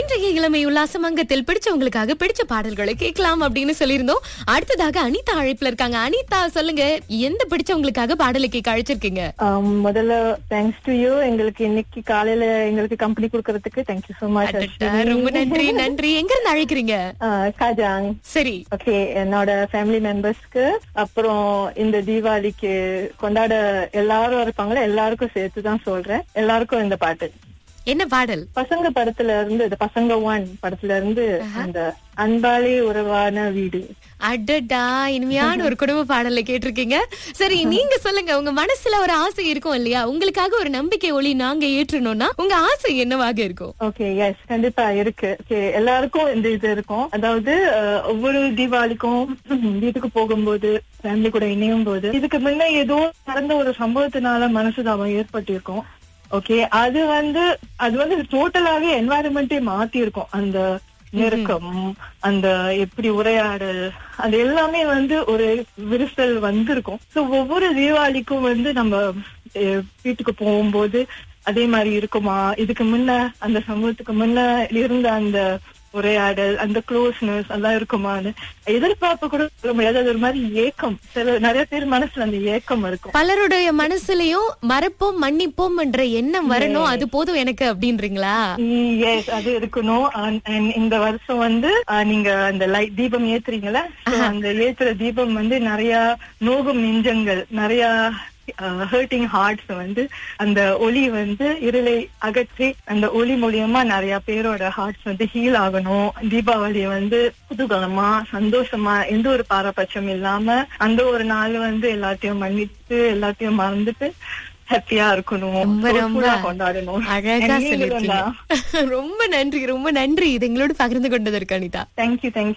இன்றைய இளமை உல்லாசம் அங்கத்தில் பிடிச்சவங்களுக்காக பிடிச்ச பாடல்களை கேட்கலாம் அப்படின்னு சொல்லியிருந்தோம் அடுத்ததாக அனிதா அழைப்புல இருக்காங்க அனிதா சொல்லுங்க எந்த பிடிச்சவங்களுக்காக பாடலை கேட்க அழைச்சிருக்கீங்க ஆம், முதல்ல தேங்க்ஸ் டு யூ எங்களுக்கு இன்னைக்கு காலையில எங்களுக்கு கம்பெனி கொடுக்கறதுக்கு தேங்க்யூ சோ மச் அடடா, ரொம்ப நன்றி நன்றி எங்க இருந்து அழைக்கிறீங்க காஜாங் சரி ஓகே என்னோட ஃபேமிலி மெம்பர்ஸ்க்கு அப்புறம் இந்த தீபாவளிக்கு கொண்டாட எல்லாரும் இருப்பாங்களே எல்லாருக்கும் சேர்த்து தான் சொல்றேன் எல்லாருக்கும் இந்த பாட்டு என்ன பாடல் பசங்க படத்துல இருந்து இந்த பசங்க ஒன் படத்துல இருந்து அந்த அன்பாலே உறவான வீடு அடடா இனிமையான ஒரு குடும்ப பாடலை கேட்டிருக்கீங்க சரி நீங்க சொல்லுங்க உங்க மனசுல ஒரு ஆசை இருக்கும் இல்லையா உங்களுக்காக ஒரு நம்பிக்கை ஒளி நாங்க ஏற்றணும்னா உங்க ஆசை என்னவாக இருக்கும் ஓகே எஸ் கண்டிப்பா இருக்கு Okay, எல்லாருக்கும் இந்த இது இருக்கும் அதாவது அஹ், ஒவ்வொரு தீபாவளிக்கும் வீட்டுக்கு போகும்போது ஃபேமிலி கூட இணையும் போது இதுக்கு முன்ன ஏதோ நடந்த ஒரு சம்பவத்தினால மனசுதாபம் ஏற்பட்டிருக்கும் ஓகே அது வந்து அது வந்து டோட்டலாவே என்வாயரன்மெண்டே மாத்தி இருக்கும் அந்த நெருக்கம் அந்த எப்படி உரையாடல் அது எல்லாமே வந்து ஒரு விரிசல் வந்திருக்கும் சோ ஒவ்வொரு தீபாவளிக்கும் வந்து நம்ம அஹ், வீட்டுக்கு போகும்போது அதே மாதிரி இருக்குமா இதுக்கு முன்ன அந்த சமூகத்துக்கு முன்ன இருந்த அந்த உரையாடல் அந்த க்ளோஸ்னஸ் எல்லாம் இருக்குமான்னு எதிர்பார்ப்பு கூட சொல்ல முடியாது அது ஒரு மாதிரி ஏக்கம் சில நிறைய பேர் மனசுல அந்த ஏக்கம் இருக்கும் பலருடைய மனசுலயும் மறப்போம் மன்னிப்போம் என்ற எண்ணம் வரணும் அது போதும் எனக்கு அப்படின்றீங்களா எஸ் அது இருக்கணும் And- and இந்த வருஷம் வந்து ஆஹ், நீங்க அந்த லைட் தீபம் ஏத்துறீங்கல்ல So, அந்த ஏத்துற தீபம் வந்து நிறைய நோகும் நெஞ்சங்கள் நிறைய ஹர்ட்டிங் ஹார்ட்ஸ் வந்து அந்த ஒளி வந்து இருளை அகற்றி அந்த ஒளி மூலியமா நிறைய பேரோட ஹார்ட்ஸ் வந்து ஹீல் ஆகணும் தீபாவளி வந்து குதூகலமா சந்தோஷமா எந்த ஒரு பாரபட்சம் இல்லாம அந்த ஒரு நாள் வந்து எல்லாத்தையும் மன்னித்து எல்லாத்தையும் மறந்துட்டு ஹாப்பியா இருக்கணும் ரொம்ப ரொம்ப soulful-ஆ கொண்டாடணும் அழகா And நீங்களும் சொல்லிருக்கீங்க தான். ரொம்ப நன்றி ரொம்ப நன்றி இது எங்களோட பகிர்ந்து கொண்டதற்கு Anitha Thank you, thank you.